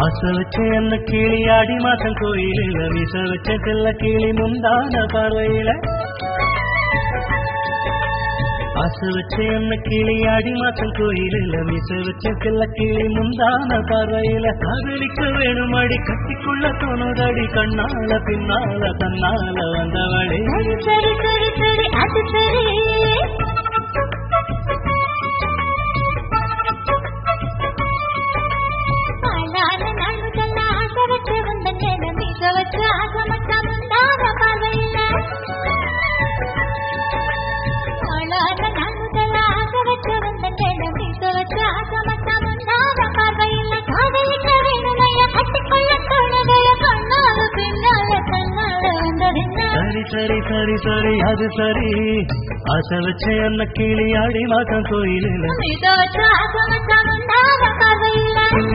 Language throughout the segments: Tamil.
ஆச வச்ச என்ன கிளி ஆடி மாசம் கோயிலில் விச வச்ச செல்ல கிளி முந்தான பார்வையில ஆச வச்ச என்ன கிளி ஆடி மாசம் கோயிலில் விச வச்ச செல்ல கிளி முந்தான பார்வையில காதலிக்க வேணும் அடி கட்டிக்குள்ள தோணுதடி கண்ணால பின்னால தன்னால வந்தவளே சரி சரி சரி சரி அது சரி அழான நண்புகள் ஆசை வச்சு வந்த நேரம் மீச வச்சு ஆசை மட்டும் முந்தான பார்வையில அழான நண்புகள் ஆசை வச்சு வந்த நேரம் மீச வச்சு ஆசை மட்டும் முந்தான பார்வையில காதலிக்க வேணுமைய கட்டிக்கொள்ள தோணுதைய கண்ணால பின்னால கண்ணால வந்ததென்ன சரி சரி சரி சரி அது சரி ஆசை வச்ச என்ன கிளி ஆடி மாசம் கோயிலில் மீச வச்சு ஆசை மட்டும் முந்தான பார்வையில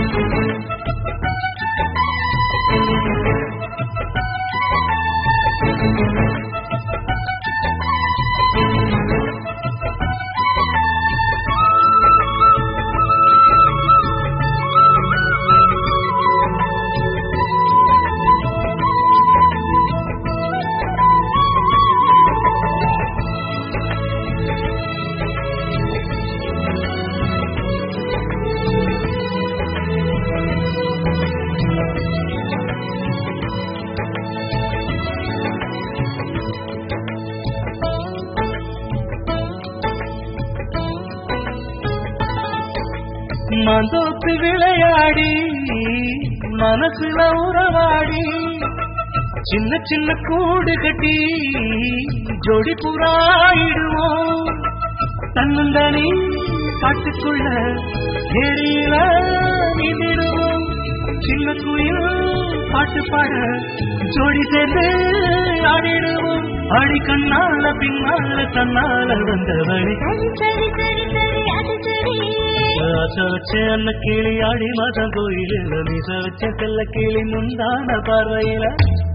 மந்தோப்பு விளையாடி மனசுல உறவாடி சின்ன சின்ன கூடு கட்டி ஜோடி புறாயிடுவோம் தன்னந்தனி காட்டுக்குள்ள ஏரியில நீந்திடுவோம் சின்ன குயில் பாட்டு பாட ஜோடி சேர்ந்து ஆடிடுவோம் ஆடி கண்ணால பின்னால தன்னால வந்தவழி சரி சரி சரி சரி அது சரி ஆசை வச்ச அன்ன கிளி ஆடி மாதம் கோயிலில் மீச வச்ச செல்ல கிளி முந்தான பார்வையில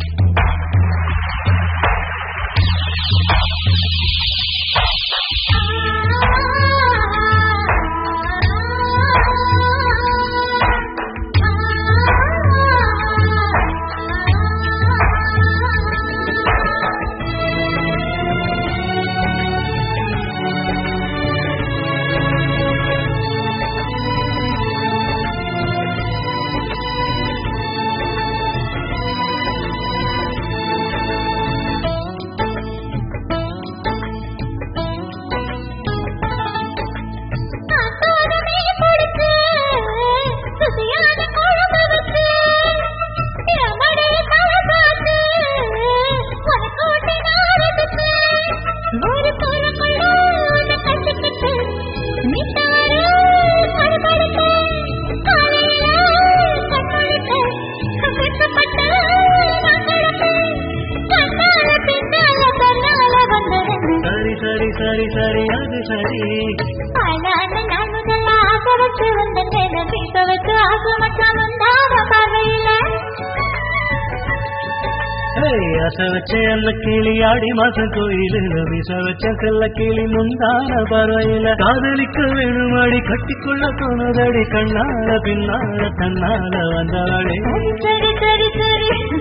சரி சரி சரி சரி அது சரி அழான நான் முதல்ல ஆசை வச்சு வந்த நேரம் வீச வச்சு ஆசை மச்சான் வந்தாத பார்வையில ஏய், ஆசை வச்ச அன்ன கிளி ஆடி மாசம் கோயிலில் மீச வச்ச செல்ல கிளி முந்தான பார்வையில காதலிக்க வேணும் அடி கட்டிக்கொள்ள தோணுதடி கண்ணால பின்னால தன்னால வந்தாளே சரி சரி சரி சரி